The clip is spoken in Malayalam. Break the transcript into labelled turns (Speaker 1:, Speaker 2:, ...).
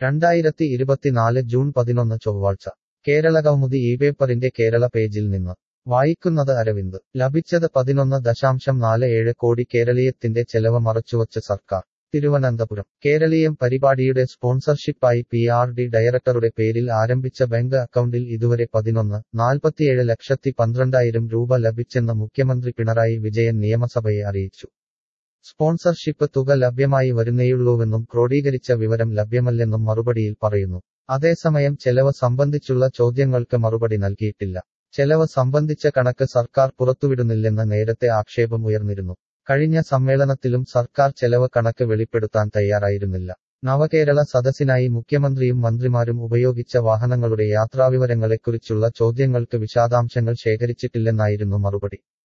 Speaker 1: രണ്ടായിരത്തി ഇരുപത്തിനാല് ജൂൺ പതിനൊന്ന് ചൊവ്വാഴ്ച കേരള കൗമുദി ഈ പേപ്പറിന്റെ കേരള പേജിൽ നിന്ന് വായിക്കുന്നത് അരവിന്ദ് ലഭിച്ചത് പതിനൊന്ന് ദശാംശം നാല് ഏഴ് കോടി കേരളീയത്തിന്റെ ചെലവ് മറച്ചുവച്ച് സർക്കാർ തിരുവനന്തപുരം കേരളീയം പരിപാടിയുടെ സ്പോൺസർഷിപ്പായി പി ആർ ഡി ഡയറക്ടറുടെ പേരിൽ ആരംഭിച്ച ബാങ്ക് അക്കൗണ്ടിൽ ഇതുവരെ പതിനൊന്ന് നാൽപ്പത്തിയേഴ് ലക്ഷത്തി പന്ത്രണ്ടായിരം രൂപ ലഭിച്ചെന്ന് മുഖ്യമന്ത്രി പിണറായി വിജയൻ നിയമസഭയെ അറിയിച്ചു സ്പോൺസർഷിപ്പ് തുക ലഭ്യമായി വരുന്നേയുള്ളൂവെന്നും ക്രോഡീകരിച്ച വിവരം ലഭ്യമല്ലെന്നും മറുപടിയിൽ പറയുന്നു അതേസമയം ചെലവ് സംബന്ധിച്ചുള്ള ചോദ്യങ്ങൾക്ക് മറുപടി നൽകിയിട്ടില്ല ചെലവ് സംബന്ധിച്ച കണക്ക് സർക്കാർ പുറത്തുവിടുന്നില്ലെന്ന് നേരത്തെ ആക്ഷേപം ഉയർന്നിരുന്നു കഴിഞ്ഞ സമ്മേളനത്തിലും സർക്കാർ ചെലവ് കണക്ക് വെളിപ്പെടുത്താൻ തയ്യാറായിരുന്നില്ല നവകേരള സദസ്സിനായി മുഖ്യമന്ത്രിയും മന്ത്രിമാരും ഉപയോഗിച്ച വാഹനങ്ങളുടെ യാത്രാവിവരങ്ങളെക്കുറിച്ചുള്ള ചോദ്യങ്ങൾക്ക് വിശദാംശങ്ങൾ ശേഖരിച്ചിട്ടില്ലെന്നായിരുന്നു മറുപടി